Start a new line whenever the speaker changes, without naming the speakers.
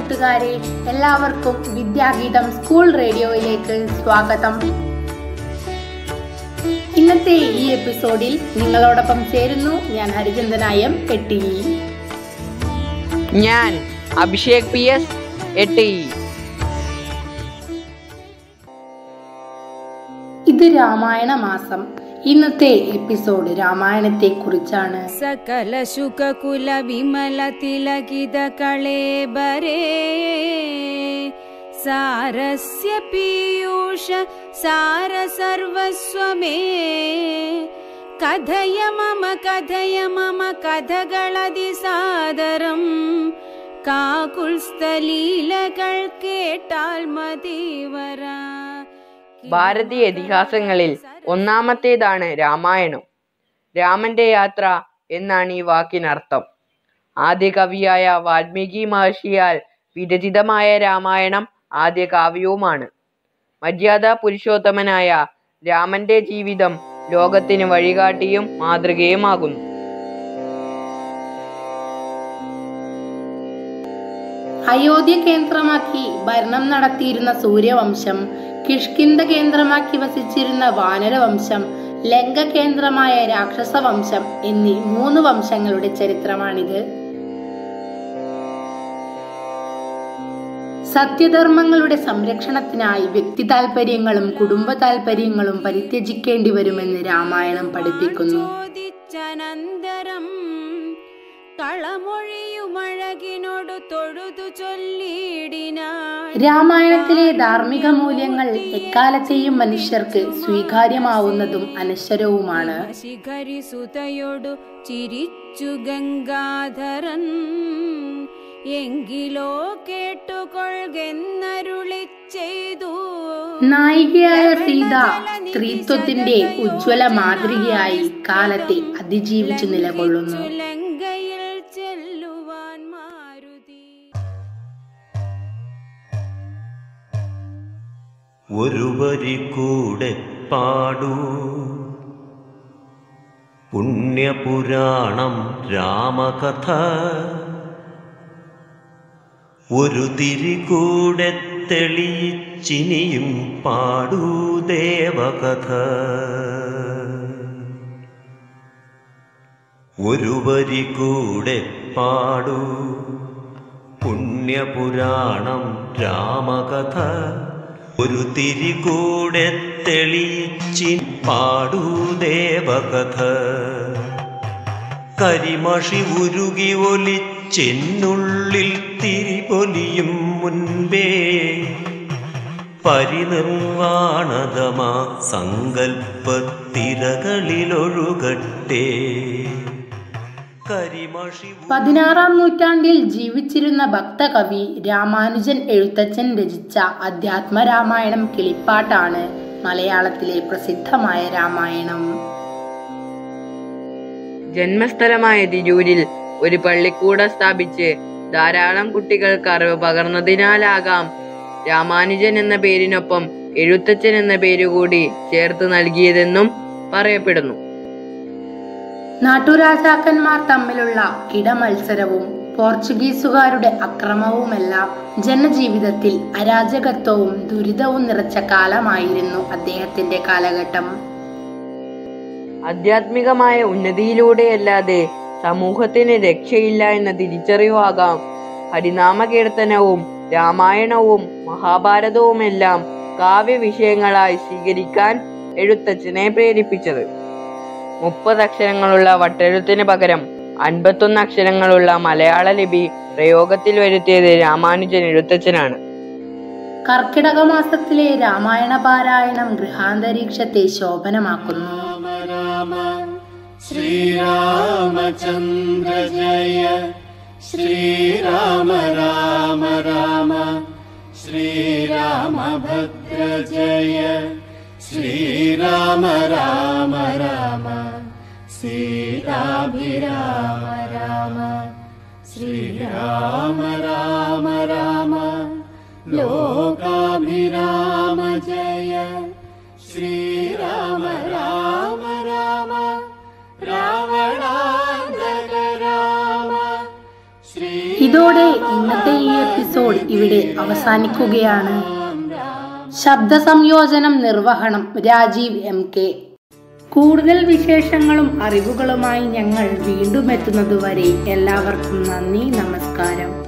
കൂട്ടുകാരെ എല്ലാവർക്കും വിദ്യാഗീതം സ്കൂൾ റേഡിയോയിലേക്ക് സ്വാഗതം ഇന്നത്തെ ഈ എപ്പിസോഡിൽ നിങ്ങളോടൊപ്പം ചേരുന്നു ഞാൻ ഹരിചന്ദനായം എട്ടി
ഞാൻ അഭിഷേക് പി എസ് എട്ട് ഇ
ഇത് രാമായണ മാസം ഇന്നത്തെ എപ്പിസോഡ് രാമായണത്തെ കുറിച്ചാണ്
सकल शुक कुल विमल तिलकित कळेबरे सारस्य पीयूष सार सर्वस्वमे कथय मम कथय मम കഥകളതി സാദരം കാകുൽസ്ഥലീലകൾ കേട്ടാൽ മതിവര
ഭാരതീയ ഇതിഹാസങ്ങളിൽ ഒന്നാമത്തേതാണ് രാമായണം രാമന്റെ യാത്ര എന്നാണ് ഈ വാക്കിനർത്ഥം ആദ്യ കവിയായ വാൽമീകി മഹർഷിയാൽ വിരചിതമായ രാമായണം ആദ്യ കാവ്യവുമാണ് മര്യാദ പുരുഷോത്തമനായ രാമന്റെ ജീവിതം ലോകത്തിന് വഴികാട്ടിയും മാതൃകയുമാകുന്നു
അയോധ്യ കേന്ദ്രമാക്കി ഭരണം നടത്തിയിരുന്ന സൂര്യവംശം കിഷ്കിന്ത കേന്ദ്രമാക്കി വസിച്ചിരുന്ന വാനരവംശം ലങ്ക കേന്ദ്രമായ രാക്ഷസവംശം എന്നീ മൂന്ന് വംശങ്ങളുടെ ചരിത്രമാണിത് സത്യധർമ്മങ്ങളുടെ സംരക്ഷണത്തിനായി വ്യക്തി താൽപര്യങ്ങളും കുടുംബ താൽപര്യങ്ങളും പരിത്യജിക്കേണ്ടി വരുമെന്ന് രാമായണം പഠിപ്പിക്കുന്നു
ചോദിച്ചനന്തരം കളമൊഴിയുമഴകിനോട് തൊഴുതു ചൊല്ലിയിടിനാൾ
രാമായണത്തിലെ ധാർമ്മിക മൂല്യങ്ങൾ എക്കാലത്തെയും മനുഷ്യർക്ക് സ്വീകാര്യമാവുന്നതും അനശ്വരവുമാണ്
ശിഖരി സുതയോടു ചിരിച്ചു ഗംഗാധരൻ എങ്കിലോ കേട്ടുകൊള്ളുന്നരുളി ചെയ്തു
നായികയായ സീത സ്ത്രീത്വത്തിന്റെ ഉജ്ജ്വല മാതൃകയായി കാലത്തെ അതിജീവിച്ചു നിലകൊള്ളുന്നു
ലങ്കയിൽ ചെല്ലുവാൻ മാരുതി
ഒരു വരി കൂടെ പാടൂ പുണ്യപുരാണം രാമകഥ ഒരു തിരി കൂടെ തെളിയിച്ചിനിയും പാടൂ ദേവകഥ ഒരു വരി കൂടെ പാടൂ പുണ്യപുരാണം രാമകഥ ഒരു തിരി കൂടെ തെളിയിച്ചി പാടൂ ദേവകഥ കരിമഷി ഉരുകി ഒലിച്ചെന്നുള്ളിൽ തിരിപൊലിയും മുൻപേ പരിനിർവാണതമാ സങ്കൽപ്പത്തിരകളിലൊഴുകട്ടെ കരിമഷി
പതിനാറാം നൂറ്റാണ്ടിൽ ജീവിച്ചിരുന്ന ഭക്തകവി രാമാനുജൻ എഴുത്തച്ഛൻ രചിച്ച അധ്യാത്മ രാമായണം കിളിപ്പാട്ടാണ് മലയാളത്തിലെ പ്രസിദ്ധമായ രാമായണം
ജന്മസ്ഥലമായ തിരൂരിൽ ഒരു പള്ളിക്കൂടം സ്ഥാപിച്ച് ധാരാളം കുട്ടികൾക്ക് അറിവ് പകർന്നതിനാലാകാം രാമാനുജൻ എന്ന പേരിനൊപ്പം എഴുത്തച്ഛൻ എന്ന പേരുകൂടി ചേർത്ത് നൽകിയതെന്നും പറയപ്പെടുന്നു
നാട്ടുരാജാക്കന്മാർ തമ്മിലുള്ള കിടമത്സരവും പോർച്ചുഗീസുകാരുടെ അക്രമവുമെല്ലാം ജനജീവിതത്തിൽ അരാജകത്വവും ദുരിതവും നിറച്ച കാലമായിരുന്നു അദ്ദേഹത്തിന്റെ കാലഘട്ടം
ആധ്യാത്മികമായ ഉന്നതിയിലൂടെയല്ലാതെ സമൂഹത്തിന് രക്ഷയില്ല എന്ന തിരിച്ചറിവാകാം ഹരിനാമ കീർത്തനവും രാമായണവും മഹാഭാരതവുമെല്ലാം കാവ്യവിഷയങ്ങളായി സ്വീകരിക്കാൻ എഴുത്തച്ഛനെ പ്രേരിപ്പിച്ചത് മുപ്പത് അക്ഷരങ്ങളുള്ള വട്ടെഴുത്തിന് പകരം അൻപത്തൊന്ന് അക്ഷരങ്ങളുള്ള മലയാള ലിപി പ്രയോഗത്തിൽ വരുത്തിയത് രാമാനുജൻ എഴുത്തച്ഛനാണ്
കർക്കിടക മാസത്തിലെ രാമായണ പാരായണം ഗൃഹാന്തരീക്ഷത്തെ ശോഭനമാക്കുന്നു
श्रीरामचन्द्र जय श्रीराम राम राम श्रीरामभद्र जय श्रीराम राम राम सीताभिराम राम श्रीराम राम राम लोकाभिराम जय श्रीराम राम राम रावणान्तक राम श्री
ഇതോടെ ഇന്നത്തെ ഈ എപ്പിസോഡ് ഇവിടെ അവസാനിക്കുകയാണ് ശബ്ദ സംയോജനം നിർവഹണം രാജീവ് എം കെ കൂടുതൽ വിശേഷങ്ങളും അറിവുകളുമായി ഞങ്ങൾ വീണ്ടും എത്തുന്നതുവരെ എല്ലാവർക്കും നന്ദി നമസ്കാരം